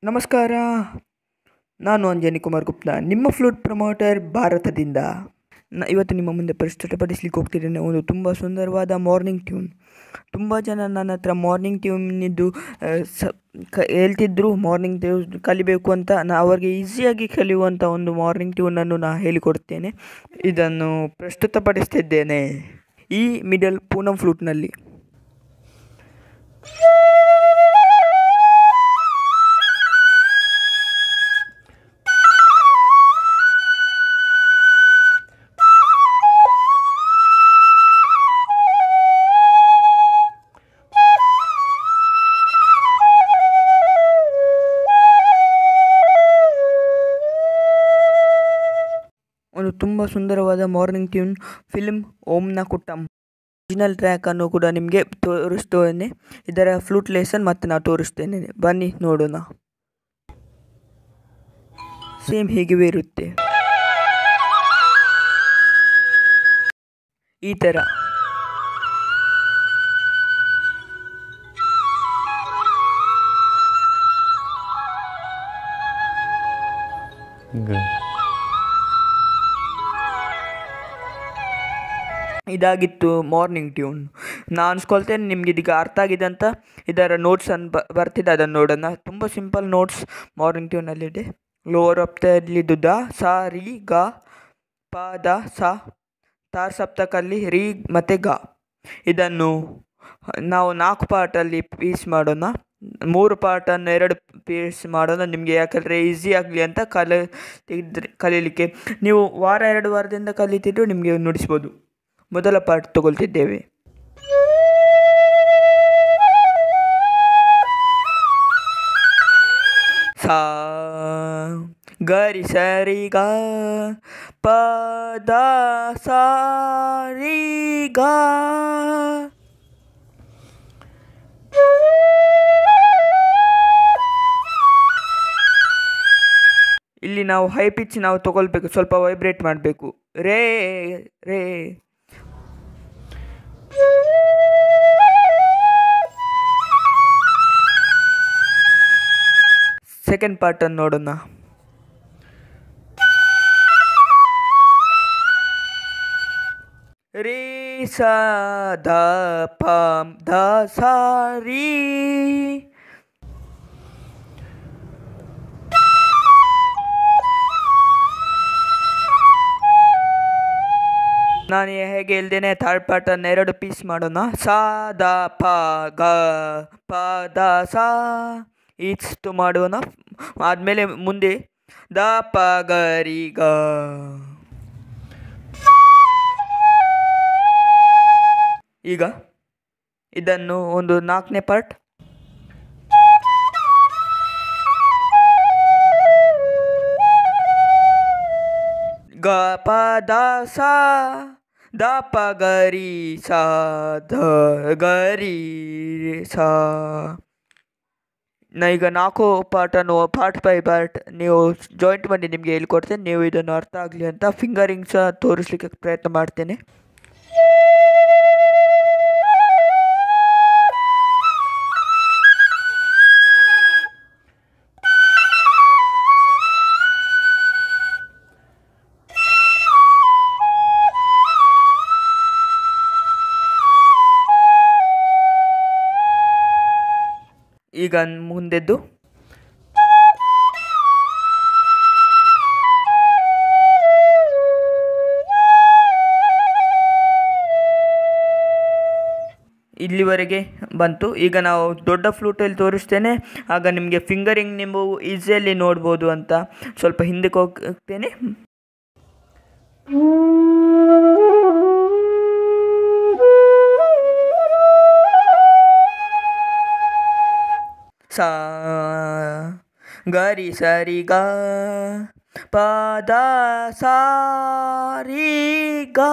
ನಮಸ್ಕಾರ ನಾನು ಅಂಜನಿ ಕುಮಾರ್ ಗುಪ್ತಾ ನಿಮ್ಮ ಫ್ಲೂಟ್ ಪ್ರಮೋಟರ್ ಭಾರತದಿಂದ ನ ಇವತ್ತು ನಿಮ್ಮ ಮುಂದೆ ಪ್ರಸ್ತುತಪಡಿಸ್ಲಿಕ್ಕೆ ಹೋಗ್ತಿದ್ದೇನೆ ಒಂದು ತುಂಬ ಸುಂದರವಾದ ಮಾರ್ನಿಂಗ್ ಟ್ಯೂನ್ ತುಂಬ ಜನ ನನ್ನ ಹತ್ರ ಮಾರ್ನಿಂಗ್ ಟ್ಯೂನಿದ್ದು ಸ ಕ ಹೇಳ್ತಿದ್ರು ಮಾರ್ನಿಂಗ್ ಟ್ಯೂನ್ ಕಲಿಬೇಕು ಅಂತ ನಾ ಅವರಿಗೆ ಈಸಿಯಾಗಿ ಕಲಿಯುವಂಥ ಒಂದು ಮಾರ್ನಿಂಗ್ ಟ್ಯೂನನ್ನು ನಾ ಹೇಳಿಕೊಡ್ತೇನೆ ಇದನ್ನು ಪ್ರಸ್ತುತಪಡಿಸ್ತಿದ್ದೇನೆ ಈ ಮಿಡಲ್ ಪೂನಂ ಫ್ಲೂಟ್ನಲ್ಲಿ ಒಂದು ತುಂಬ ಸುಂದರವಾದ ಮಾರ್ನಿಂಗ್ ಟ್ಯೂನ್ ಫಿಲ್ಮ್ ಓಂನ ಕುಟ್ಟಂ ಒರಿಜಿನಲ್ ಟ್ರ್ಯಾಕನ್ನು ಕೂಡ ನಿಮಗೆ ತೋರಿಸ್ತೇನೆ ಇದರ ಫ್ಲೂಟ್ ಲೆಸನ್ ಮತ್ತೆ ನಾವು ತೋರಿಸ್ತೇನೆ ಬನ್ನಿ ನೋಡೋಣ ಸೇಮ್ ಹೀಗೆ ಇರುತ್ತೆ ಈ ಥರ ಇದಾಗಿತ್ತು ಮಾರ್ನಿಂಗ್ ಟ್ಯೂನ್ ನಾನು ಅನ್ಸ್ಕೊಳ್ತೇನೆ ನಿಮ್ಗೆ ಇದೀಗ ಅರ್ಥ ಆಗಿದೆ ಅಂತ ಇದರ ನೋಟ್ಸನ್ನು ಬ ಬರ್ತಿದೆ ಅದನ್ನು ನೋಡೋಣ ತುಂಬ ಸಿಂಪಲ್ ನೋಟ್ಸ್ ಮಾರ್ನಿಂಗ್ ಟ್ಯೂನಲ್ಲಿದೆ ಲೋವರ್ ಅಪ್ತಲ್ಲಿದ್ದು ದ ಸ ರಿ ಗ ಪ ದ ಸ ತಾರ್ ಸಪ್ತಕಲ್ಲಿ ರಿ ಮತ್ತು ಗ ಇದನ್ನು ನಾವು ನಾಲ್ಕು ಪಾರ್ಟಲ್ಲಿ ಪೀಸ್ ಮಾಡೋಣ ಮೂರು ಪಾರ್ಟನ್ನು ಎರಡು ಪೀಸ್ ಮಾಡೋಣ ನಿಮಗೆ ಯಾಕಂದರೆ ಈಸಿ ಆಗಲಿ ಅಂತ ಕಲೆ ತೆಗೆದ್ರೆ ಕಲೀಲಿಕ್ಕೆ ನೀವು ವಾರ ಎರಡು ವಾರದಿಂದ ಕಲಿತಿದ್ರು ನಿಮಗೆ ನುಡಿಸ್ಬೋದು ಮೊದಲ ಪಾರ್ಟ್ ತಗೊಳ್ತಿದ್ದೇವೆ ಸಾ ಗರಿ ಸರಿ ಗ ಪ ದ ಸಾರಿ ಗ ಇಲ್ಲಿ ನಾವು ಹೈ ಪಿಚ್ ನಾವು ತಗೊಳ್ಬೇಕು ಸ್ವಲ್ಪ ವೈಬ್ರೇಟ್ ಮಾಡಬೇಕು ರೇ ರೇ ಸೆಕೆಂಡ್ ಪಾರ್ಟನ್ನು ನೋಡೋಣ ರೇ ಸ ದ ಪ ದ ಸ ರೀ ನಾನು ಹೇಗೆ ಹೇಳ್ದೇನೆ ಥರ್ಡ್ ಪಾರ್ಟನ್ನು ಎರಡು ಪೀಸ್ ಮಾಡೋಣ ಸಾ ದ ಪ ಗ ಪ ದ ಸಾ ಇಷ್ಟು ಮಾಡೋಣ ಆದಮೇಲೆ ಮುಂದೆ ದ ಪ ಗ ರಿ ಗ ಈಗ ಇದನ್ನು ಒಂದು ನಾಲ್ಕನೇ ಪಾರ್ಟ್ ಗ ಪ ದ ಸ ದ ಪ ಗ ರಿ ಸ ದ ಗ ರಿ ಸ ನಾ ಈಗ ನಾಲ್ಕು ಪಾರ್ಟನ್ನು ಪಾರ್ಟ್ ಬೈ ಪಾರ್ಟ್ ನೀವು ಜಾಯಿಂಟ್ ಮಾಡಿ ನಿಮಗೆ ಹೇಳ್ಕೊಡ್ತೇನೆ ನೀವು ಇದನ್ನು ಅರ್ಥ ಆಗಲಿ ಅಂತ ಫಿಂಗರಿಂಗ್ ಸಹ ತೋರಿಸ್ಲಿಕ್ಕೆ ಪ್ರಯತ್ನ ಮಾಡ್ತೇನೆ ಈಗ ಮುಂದೆದ್ದು ಇಲ್ಲಿವರೆಗೆ ಬಂತು ಈಗ ನಾವು ದೊಡ್ಡ ಫ್ಲೂಟಲ್ಲಿ ತೋರಿಸ್ತೇನೆ ಆಗ ನಿಮಗೆ ಫಿಂಗರಿಂಗ್ ನೀವು ಈಸಿಯಲ್ಲಿ ನೋಡ್ಬೋದು ಅಂತ ಸ್ವಲ್ಪ ಹಿಂದಕ್ಕೆ ಹೋಗ್ತೇನೆ ಸ ಗರಿ ಸರಿ ಗ ಪದ ಸಾರಿ ಗ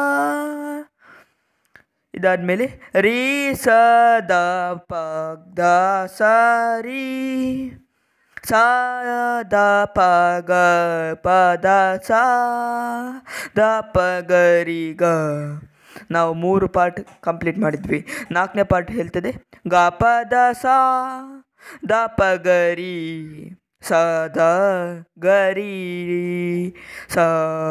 ಇದಾದಮೇಲೆ ರೀ ಸ ದ ಪ ದ ಸ ರೀ ಸ ದ ಪ ಗ ಪ ದ ಸ ದ ಪ ಗ ರಿ ಗ ನಾವು ಮೂರು ಪಾರ್ಟ್ ಕಂಪ್ಲೀಟ್ ಮಾಡಿದ್ವಿ ನಾಲ್ಕನೇ ಪಾರ್ಟ್ ಹೇಳ್ತದೆ ಗ ಪ ದ ಸಾ ದ ಪ ಗರಿ ಸದ ಗರಿ ಸ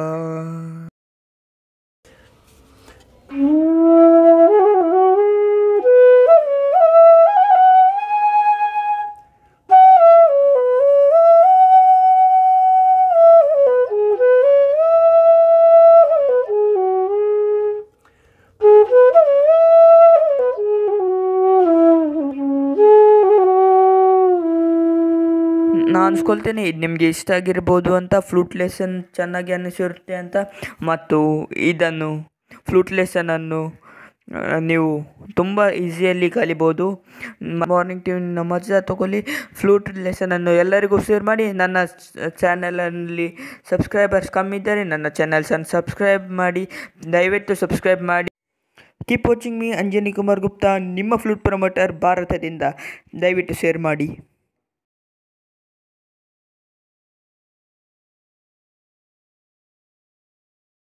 ನಾನು ಅನ್ಸ್ಕೊಳ್ತೇನೆ ಇದು ನಿಮಗೆ ಇಷ್ಟ ಆಗಿರ್ಬೋದು ಅಂತ ಫ್ಲೂಟ್ ಲೆಸನ್ ಚೆನ್ನಾಗಿ ಅನ್ನಿಸಿರುತ್ತೆ ಅಂತ ಮತ್ತು ಇದನ್ನು ಫ್ಲೂಟ್ ಲೆಸನನ್ನು ಆ, ನೀವು ತುಂಬ ಈಸಿಯಲ್ಲಿ ಕಲಿಬೋದು ಮಾರ್ನಿಂಗ್ ಟ್ಯೂನ್ ಮಜಾ ತಗೊಳ್ಳಿ ಫ್ಲೂಟ್ ಲೆಸನನ್ನು ಎಲ್ಲರಿಗೂ ಶೇರ್ ಮಾಡಿ ನನ್ನ ಚಾನಲಲ್ಲಿ ಸಬ್ಸ್ಕ್ರೈಬರ್ಸ್ ಕಮ್ಮಿ ಇದ್ದರೆ ನನ್ನ ಚಾನಲ್ಸನ್ನು ಸಬ್ಸ್ಕ್ರೈಬ್ ಮಾಡಿ ದಯವಿಟ್ಟು ಸಬ್ಸ್ಕ್ರೈಬ್ ಮಾಡಿ keep watching me Anjani Kumar Gupta ನಿಮ್ಮ ಫ್ಲೂಟ್ ಪ್ರಮೋಟರ್ ಭಾರತದಿಂದ ದಯವಿಟ್ಟು ಶೇರ್ ಮಾಡಿ